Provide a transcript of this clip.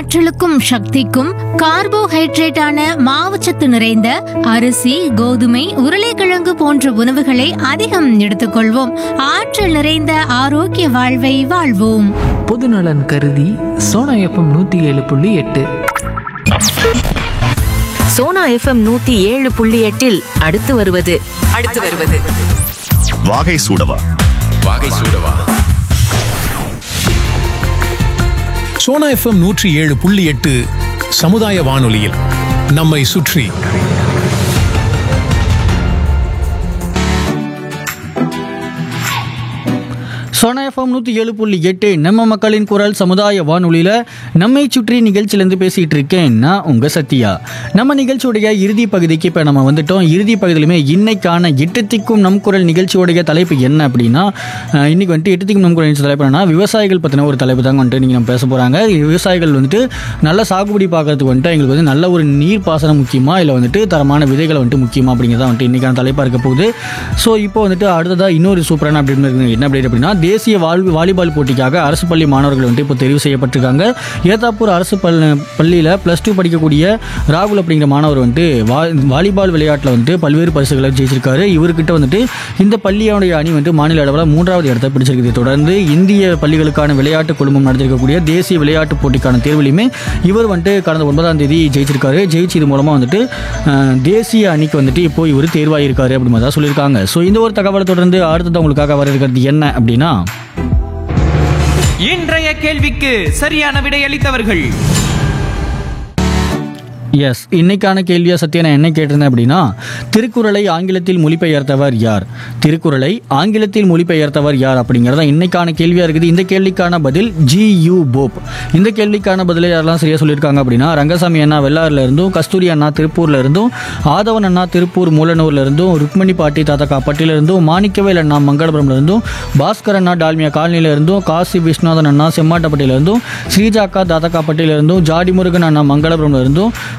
ஆற்றலுக்கும் சக்திக்கும் கார்போஹைட்ரேட்டான மாவுச்சத்து நிறைந்த அரிசி கோதுமை உருளைக்கிழங்கு போன்ற உணவுகளை அதிகம் எடுத்துக்கொள்வோம் ஆற்றல் நிறைந்த ஆரோக்கிய வாழ்வை வாழ்வோம் பொதுநலன் கருதி சோனா எஃப்எம் நூற்றி ஏழு புள்ளி எட்டு சோனா எஃப்எம் நூத்தி ஏழு புள்ளி எட்டில் அடுத்து வருவது அடுத்து வருவது வாகை சூடவா வாகை சூடவா சோனா எஃப்எம் நூற்றி ஏழு புள்ளி எட்டு சமுதாய வானொலியில் நம்மை சுற்றி சோனா எஃப்எம் நூற்றி ஏழு புள்ளி எட்டு நம்ம மக்களின் குரல் சமுதாய வானொலியில் நம்மை சுற்றி நிகழ்ச்சியிலேருந்து பேசிகிட்டு இருக்கேன் நான் உங்கள் சத்யா நம்ம நிகழ்ச்சியோடைய இறுதி பகுதிக்கு இப்போ நம்ம வந்துட்டோம் இறுதி பகுதியிலுமே இன்னைக்கான எட்டத்திக்கும் நம் குரல் நிகழ்ச்சியோடைய தலைப்பு என்ன அப்படின்னா அஹ், இன்னைக்கு வந்துட்டு எட்டத்திக்கும் நம் குரல் நிகழ்ச்சி தலைப்பு என்னன்னா விவசாயிகள் பற்றின ஒரு தலைப்பு தாங்க வந்துட்டு நீங்கள் நம்ம பேச போகிறாங்க விவசாயிகள் வந்துட்டு நல்ல சாகுபடி பார்க்கறதுக்கு வந்துட்டு எங்களுக்கு வந்து நல்ல ஒரு நீர் பாசனம் முக்கியமா இல்லை வந்துட்டு தரமான விதைகளை வந்துட்டு முக்கியமா அப்படிங்கிறத வந்துட்டு இன்னைக்கான தலைப்பாக இருக்க போகுது ஸோ இப்போ வந்துட்டு அடுத்ததாக இன்னொரு சூப்பரான அப்படின்னு இருக்கு. என்ன அப்படி அப்படின்னா தேசிய வாழ் வாலிபால் போட்டிக்காக அரசு பள்ளி மாணவர்கள் வந்துட்டு இப்போ தெரிவு செய்யப்பட்டிருக்காங்க ஏத்தாப்பூர் அரசு பல் பள்ளியில் ப்ளஸ் டூ படிக்கக்கூடிய ராகுல் அப்படிங்கிற மாணவர் வந்துட்டு வா வாலிபால் விளையாட்டில் வந்துட்டு பல்வேறு பரிசுகளை ஜெயிச்சிருக்காரு இவர்கிட்ட வந்துட்டு இந்த பள்ளியோடைய அணி வந்துட்டு மாநில அளவில் மூன்றாவது இடத்தை பிடிச்சிருக்குது தொடர்ந்து இந்திய பள்ளிகளுக்கான விளையாட்டு குழுமம் நடத்திருக்கக்கூடிய தேசிய விளையாட்டு போட்டிக்கான தேர்விலையுமே இவர் வந்துட்டு கடந்த ஒன்பதாம் தேதி ஜெயிச்சிருக்காரு ஜெயிச்சு இது மூலமாக வந்துட்டு அஹ், தேசிய அணிக்கு வந்துட்டு இப்போ இவர் தேர்வாயிருக்காரு அப்படி மாதிரி தான் சொல்லியிருக்காங்க ஸோ இந்த ஒரு தகவலை தொடர்ந்து அடுத்தது உங்களுக்காக வர இருக்கிறது என்ன அப்படின்னா இன்றைய கேள்விக்கு சரியான விடையளித்தவர்கள் எஸ் இன்னைக்கான கேள்வியா சத்யா நான் என்ன கேட்டிருந்தேன் அப்படின்னா திருக்குறளை ஆங்கிலத்தில் மொழிபெயர்த்தவர் யார் திருக்குறளை ஆங்கிலத்தில் மொழிபெயர்த்தவர் யார் அப்படிங்கிறதா இன்னைக்கான கேள்வியா இருக்குது இந்த கேள்விக்கான பதில் ஜி யூ போப் இந்த கேள்விக்கான பதிலை யாரெல்லாம் சரியா சொல்லியிருக்காங்க அப்படின்னா ரங்கசாமி அண்ணா வெள்ளாறுல இருந்தும் கஸ்தூரி அண்ணா திருப்பூர்ல இருந்தும் ஆதவன் அண்ணா திருப்பூர் மூலனூர்ல இருந்தும் ருக்மணி பாட்டி தாத்தா காப்பட்டில இருந்தும் மாணிக்கவேல் அண்ணா மங்களபுரம்ல இருந்தும் பாஸ்கர் அண்ணா டால்மியா காலனில இருந்தும் காசி விஸ்வநாதன் அண்ணா செம்மாட்டப்பட்டியில இருந்தும் ஸ்ரீஜாக்கா தாத்தா காப்பட்டியில இருந்தும் ஜாடி முருகன் அண்ணா மங்களபுரம்ல இருந்தும்